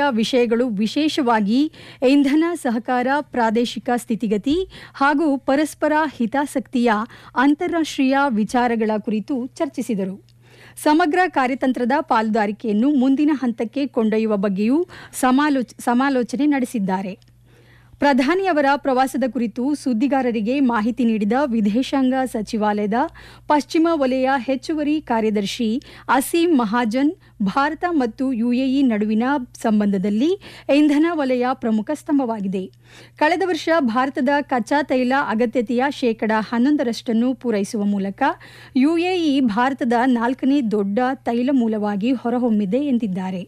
ದ್ವಿಪಕ್ಷೀಯ ವಿಷಯಗಳು ವಿಶೇಷವಾಗಿ ಇಂಧನ ಸಹಕಾರ ಪ್ರಾದೇಶಿಕ ಸ್ಥಿತಿಗತಿ ಹಾಗೂ ಪರಸ್ಪರ ಹಿತಾಸಕ್ತಿಯ ಅಂತಾರಾಷ್ಟ್ರೀಯ ವಿಚಾರಗಳ ಕುರಿತು ಚರ್ಚಿಸಿದರು ಸಮಗ್ರ ಕಾರ್ಯತಂತ್ರದ ಪಾಲುದಾರಿಕೆಯನ್ನು ಮುಂದಿನ ಹಂತಕ್ಕೆ ಕೊಂಡೊಯ್ಯುವ ಬಗ್ಗೆಯೂ ಸಮಾಲೋಚ ಸಮಾಲೋಚನೆ ನಡೆಸಿದ್ದಾರೆ ಪ್ರಧಾನಿಯವರ ಪ್ರವಾಸದ ಕುರಿತು ಸುದ್ದಿಗಾರರಿಗೆ ಮಾಹಿತಿ ನೀಡಿದ ವಿದೇಶಾಂಗ ಸಚಿವಾಲಯದ ಪಶ್ಚಿಮ ವಲಯ ಹೆಚ್ಚುವರಿ ಕಾರ್ಯದರ್ಶಿ ಅಸೀಂ ಮಹಾಜನ್ ಭಾರತ ಮತ್ತು ಯುಎಇ ನಡುವಿನ ಸಂಬಂಧದಲ್ಲಿ ಇಂಧನ ವಲಯ ಪ್ರಮುಖ ಸ್ತಂಭವಾಗಿದೆ ಕಳೆದ ವರ್ಷ ಭಾರತದ ಕಚ್ಚಾ ತೈಲ ಅಗತ್ಯತೆಯ ಶೇಕಡ ಹನ್ನೊಂದರಷ್ಟನ್ನು ಪೂರೈಸುವ ಮೂಲಕ ಯುಎಇ ಭಾರತದ ನಾಲ್ಕನೇ ದೊಡ್ಡ ತೈಲ ಮೂಲವಾಗಿ ಹೊರಹೊಮ್ಮಿದೆ ಎಂದಿದ್ದಾರೆ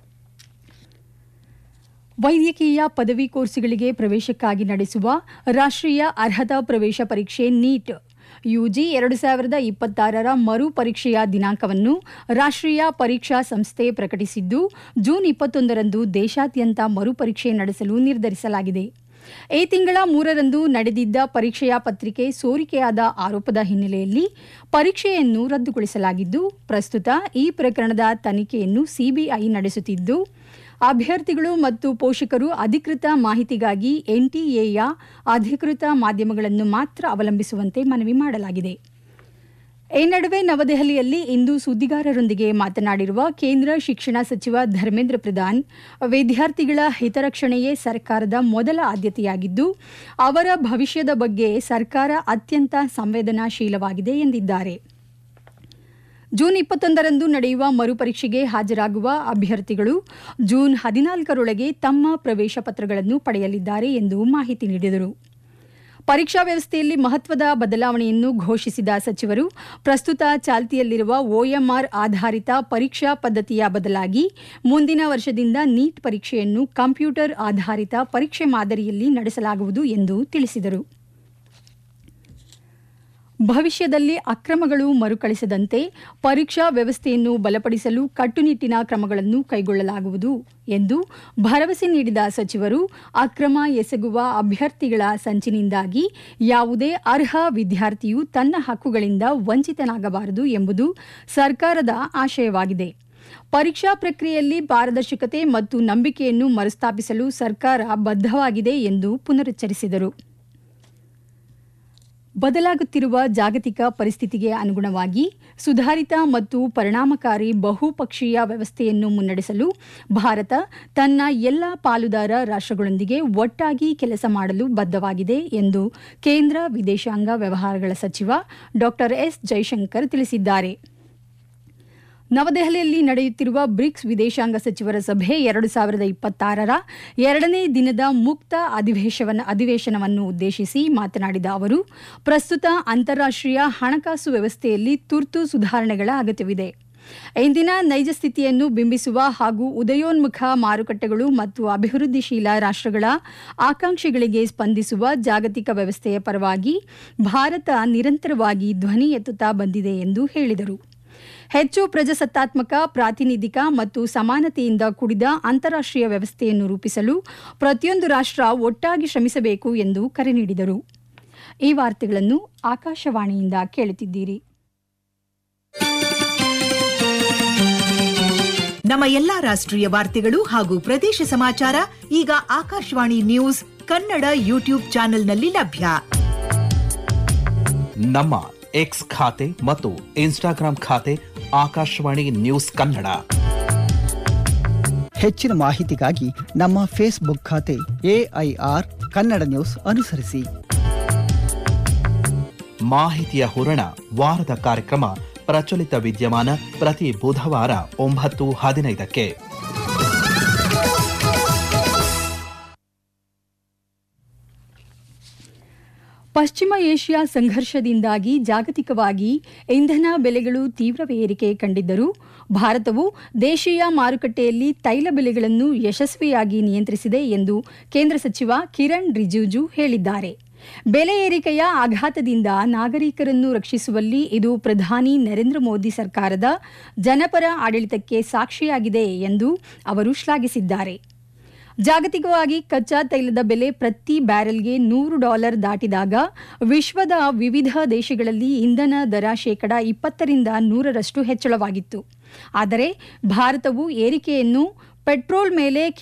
ವೈದ್ಯಕೀಯ ಪದವಿ ಕೋರ್ಸುಗಳಿಗೆ ಪ್ರವೇಶಕ್ಕಾಗಿ ನಡೆಸುವ ರಾಷ್ಟ್ರೀಯ ಅರ್ಹತಾ ಪ್ರವೇಶ ಪರೀಕ್ಷೆ ನೀಟ್ ಯುಜಿ ಎರಡು ಸಾವಿರದ ಇಪ್ಪತ್ತಾರರ ಮರು ಪರೀಕ್ಷೆಯ ದಿನಾಂಕವನ್ನು ರಾಷ್ಟ್ರೀಯ ಪರೀಕ್ಷಾ ಸಂಸ್ಥೆ ಪ್ರಕಟಿಸಿದ್ದು ಜೂನ್ ಇಪ್ಪತ್ತೊಂದರಂದು ದೇಶಾದ್ಯಂತ ಮರುಪರೀಕ್ಷೆ ನಡೆಸಲು ನಿರ್ಧರಿಸಲಾಗಿದೆ ಈ ತಿಂಗಳ ಮೂರರಂದು ನಡೆದಿದ್ದ ಪರೀಕ್ಷೆಯ ಪತ್ರಿಕೆ ಸೋರಿಕೆಯಾದ ಆರೋಪದ ಹಿನ್ನೆಲೆಯಲ್ಲಿ ಪರೀಕ್ಷೆಯನ್ನು ರದ್ದುಗೊಳಿಸಲಾಗಿದ್ದು ಪ್ರಸ್ತುತ ಈ ಪ್ರಕರಣದ ತನಿಖೆಯನ್ನು ಸಿಬಿಐ ನಡೆಸುತ್ತಿದ್ದು ಅಭ್ಯರ್ಥಿಗಳು ಮತ್ತು ಪೋಷಕರು ಅಧಿಕೃತ ಮಾಹಿತಿಗಾಗಿ ಎನ್ಟಿಎಯ ಅಧಿಕೃತ ಮಾಧ್ಯಮಗಳನ್ನು ಮಾತ್ರ ಅವಲಂಬಿಸುವಂತೆ ಮನವಿ ಮಾಡಲಾಗಿದೆ ಈ ನಡುವೆ ನವದೆಹಲಿಯಲ್ಲಿ ಇಂದು ಸುದ್ದಿಗಾರರೊಂದಿಗೆ ಮಾತನಾಡಿರುವ ಕೇಂದ್ರ ಶಿಕ್ಷಣ ಸಚಿವ ಧರ್ಮೇಂದ್ರ ಪ್ರಧಾನ್ ವಿದ್ಯಾರ್ಥಿಗಳ ಹಿತರಕ್ಷಣೆಯೇ ಸರ್ಕಾರದ ಮೊದಲ ಆದ್ಯತೆಯಾಗಿದ್ದು ಅವರ ಭವಿಷ್ಯದ ಬಗ್ಗೆ ಸರ್ಕಾರ ಅತ್ಯಂತ ಸಂವೇದನಾಶೀಲವಾಗಿದೆ ಎಂದಿದ್ದಾರೆ ಜೂನ್ ಇಪ್ಪತ್ತೊಂದರಂದು ನಡೆಯುವ ಮರುಪರೀಕ್ಷೆಗೆ ಹಾಜರಾಗುವ ಅಭ್ಯರ್ಥಿಗಳು ಜೂನ್ ಹದಿನಾಲ್ಕರೊಳಗೆ ತಮ್ಮ ಪ್ರವೇಶ ಪತ್ರಗಳನ್ನು ಪಡೆಯಲಿದ್ದಾರೆ ಎಂದು ಮಾಹಿತಿ ನೀಡಿದರು ಪರೀಕ್ಷಾ ವ್ಯವಸ್ಥೆಯಲ್ಲಿ ಮಹತ್ವದ ಬದಲಾವಣೆಯನ್ನು ಘೋಷಿಸಿದ ಸಚಿವರು ಪ್ರಸ್ತುತ ಚಾಲ್ತಿಯಲ್ಲಿರುವ ಒಎಂಆರ್ ಆಧಾರಿತ ಪರೀಕ್ಷಾ ಪದ್ಧತಿಯ ಬದಲಾಗಿ ಮುಂದಿನ ವರ್ಷದಿಂದ ನೀಟ್ ಪರೀಕ್ಷೆಯನ್ನು ಕಂಪ್ಯೂಟರ್ ಆಧಾರಿತ ಪರೀಕ್ಷೆ ಮಾದರಿಯಲ್ಲಿ ನಡೆಸಲಾಗುವುದು ಎಂದು ತಿಳಿಸಿದರು ಭವಿಷ್ಯದಲ್ಲಿ ಅಕ್ರಮಗಳು ಮರುಕಳಿಸದಂತೆ ಪರೀಕ್ಷಾ ವ್ಯವಸ್ಥೆಯನ್ನು ಬಲಪಡಿಸಲು ಕಟ್ಟುನಿಟ್ಟಿನ ಕ್ರಮಗಳನ್ನು ಕೈಗೊಳ್ಳಲಾಗುವುದು ಎಂದು ಭರವಸೆ ನೀಡಿದ ಸಚಿವರು ಅಕ್ರಮ ಎಸಗುವ ಅಭ್ಯರ್ಥಿಗಳ ಸಂಚಿನಿಂದಾಗಿ ಯಾವುದೇ ಅರ್ಹ ವಿದ್ಯಾರ್ಥಿಯು ತನ್ನ ಹಕ್ಕುಗಳಿಂದ ವಂಚಿತನಾಗಬಾರದು ಎಂಬುದು ಸರ್ಕಾರದ ಆಶಯವಾಗಿದೆ ಪರೀಕ್ಷಾ ಪ್ರಕ್ರಿಯೆಯಲ್ಲಿ ಪಾರದರ್ಶಕತೆ ಮತ್ತು ನಂಬಿಕೆಯನ್ನು ಮರುಸ್ಥಾಪಿಸಲು ಸರ್ಕಾರ ಬದ್ಧವಾಗಿದೆ ಎಂದು ಪುನರುಚ್ಚರಿಸಿದರು ಬದಲಾಗುತ್ತಿರುವ ಜಾಗತಿಕ ಪರಿಸ್ಥಿತಿಗೆ ಅನುಗುಣವಾಗಿ ಸುಧಾರಿತ ಮತ್ತು ಪರಿಣಾಮಕಾರಿ ಬಹುಪಕ್ಷೀಯ ವ್ಯವಸ್ಥೆಯನ್ನು ಮುನ್ನಡೆಸಲು ಭಾರತ ತನ್ನ ಎಲ್ಲ ಪಾಲುದಾರ ರಾಷ್ಟ್ರಗಳೊಂದಿಗೆ ಒಟ್ಟಾಗಿ ಕೆಲಸ ಮಾಡಲು ಬದ್ಧವಾಗಿದೆ ಎಂದು ಕೇಂದ್ರ ವಿದೇಶಾಂಗ ವ್ಯವಹಾರಗಳ ಸಚಿವ ಡಾ ಎಸ್ ಜೈಶಂಕರ್ ತಿಳಿಸಿದ್ದಾರೆ ನವದೆಹಲಿಯಲ್ಲಿ ನಡೆಯುತ್ತಿರುವ ಬ್ರಿಕ್ಸ್ ವಿದೇಶಾಂಗ ಸಚಿವರ ಸಭೆ ಎರಡು ಸಾವಿರದ ಇಪ್ಪತ್ತಾರರ ಎರಡನೇ ದಿನದ ಮುಕ್ತ ಅಧಿವೇಶವನ ಅಧಿವೇಶನವನ್ನು ಉದ್ದೇಶಿಸಿ ಮಾತನಾಡಿದ ಅವರು ಪ್ರಸ್ತುತ ಅಂತಾರಾಷ್ಟ್ರೀಯ ಹಣಕಾಸು ವ್ಯವಸ್ಥೆಯಲ್ಲಿ ತುರ್ತು ಸುಧಾರಣೆಗಳ ಅಗತ್ಯವಿದೆ ಇಂದಿನ ನೈಜ ಸ್ಥಿತಿಯನ್ನು ಬಿಂಬಿಸುವ ಹಾಗೂ ಉದಯೋನ್ಮುಖ ಮಾರುಕಟ್ಟೆಗಳು ಮತ್ತು ಅಭಿವೃದ್ಧಿಶೀಲ ರಾಷ್ಟ್ರಗಳ ಆಕಾಂಕ್ಷೆಗಳಿಗೆ ಸ್ಪಂದಿಸುವ ಜಾಗತಿಕ ವ್ಯವಸ್ಥೆಯ ಪರವಾಗಿ ಭಾರತ ನಿರಂತರವಾಗಿ ಧ್ವನಿ ಎತ್ತುತ್ತಾ ಬಂದಿದೆ ಎಂದು ಹೇಳಿದರು ಹೆಚ್ಚು ಪ್ರಜಾಸತ್ತಾತ್ಮಕ ಪ್ರಾತಿನಿಧಿಕ ಮತ್ತು ಸಮಾನತೆಯಿಂದ ಕೂಡಿದ ಅಂತಾರಾಷ್ಟ್ರೀಯ ವ್ಯವಸ್ಥೆಯನ್ನು ರೂಪಿಸಲು ಪ್ರತಿಯೊಂದು ರಾಷ್ಟ್ರ ಒಟ್ಟಾಗಿ ಶ್ರಮಿಸಬೇಕು ಎಂದು ಕರೆ ನೀಡಿದರು ಈ ವಾರ್ತೆಗಳನ್ನು ಆಕಾಶವಾಣಿಯಿಂದ ಕೇಳುತ್ತಿದ್ದೀರಿ ನಮ್ಮ ಎಲ್ಲಾ ರಾಷ್ಟ್ರೀಯ ವಾರ್ತೆಗಳು ಹಾಗೂ ಪ್ರದೇಶ ಸಮಾಚಾರ ಈಗ ಆಕಾಶವಾಣಿ ನ್ಯೂಸ್ ಕನ್ನಡ ಯೂಟ್ಯೂಬ್ ಚಾನೆಲ್ನಲ್ಲಿ ಲಭ್ಯ ನಮ್ಮ ಎಕ್ಸ್ ಖಾತೆ ಮತ್ತು ಇನ್ಸ್ಟಾಗ್ರಾಂ ಖಾತೆ ಆಕಾಶವಾಣಿ ನ್ಯೂಸ್ ಕನ್ನಡ ಹೆಚ್ಚಿನ ಮಾಹಿತಿಗಾಗಿ ನಮ್ಮ ಫೇಸ್ಬುಕ್ ಖಾತೆ ಎಐಆರ್ ಕನ್ನಡ ನ್ಯೂಸ್ ಅನುಸರಿಸಿ ಮಾಹಿತಿಯ ಹೂರಣ ವಾರದ ಕಾರ್ಯಕ್ರಮ ಪ್ರಚಲಿತ ವಿದ್ಯಮಾನ ಪ್ರತಿ ಬುಧವಾರ ಒಂಬತ್ತು ಹದಿನೈದಕ್ಕೆ ಪಶ್ಚಿಮ ಏಷ್ಯಾ ಸಂಘರ್ಷದಿಂದಾಗಿ ಜಾಗತಿಕವಾಗಿ ಇಂಧನ ಬೆಲೆಗಳು ತೀವ್ರ ಏರಿಕೆ ಕಂಡಿದ್ದರೂ ಭಾರತವು ದೇಶೀಯ ಮಾರುಕಟ್ಟೆಯಲ್ಲಿ ತೈಲ ಬೆಲೆಗಳನ್ನು ಯಶಸ್ವಿಯಾಗಿ ನಿಯಂತ್ರಿಸಿದೆ ಎಂದು ಕೇಂದ್ರ ಸಚಿವ ಕಿರಣ್ ರಿಜಿಜು ಹೇಳಿದ್ದಾರೆ ಬೆಲೆ ಏರಿಕೆಯ ಆಘಾತದಿಂದ ನಾಗರಿಕರನ್ನು ರಕ್ಷಿಸುವಲ್ಲಿ ಇದು ಪ್ರಧಾನಿ ನರೇಂದ್ರ ಮೋದಿ ಸರ್ಕಾರದ ಜನಪರ ಆಡಳಿತಕ್ಕೆ ಸಾಕ್ಷಿಯಾಗಿದೆ ಎಂದು ಅವರು ಶ್ಲಾಘಿಸಿದ್ದಾರೆ ಜಾಗತಿಕವಾಗಿ ಕಚ್ಚಾ ತೈಲದ ಬೆಲೆ ಪ್ರತಿ ಬ್ಯಾರೆಲ್ಗೆ ನೂರು ಡಾಲರ್ ದಾಟಿದಾಗ ವಿಶ್ವದ ವಿವಿಧ ದೇಶಗಳಲ್ಲಿ ಇಂಧನ ದರ ಶೇಕಡ ಇಪ್ಪತ್ತರಿಂದ ನೂರರಷ್ಟು ಹೆಚ್ಚಳವಾಗಿತ್ತು ಆದರೆ ಭಾರತವು ಏರಿಕೆಯನ್ನು ಪೆಟ್ರೋಲ್ ಮೇಲೆ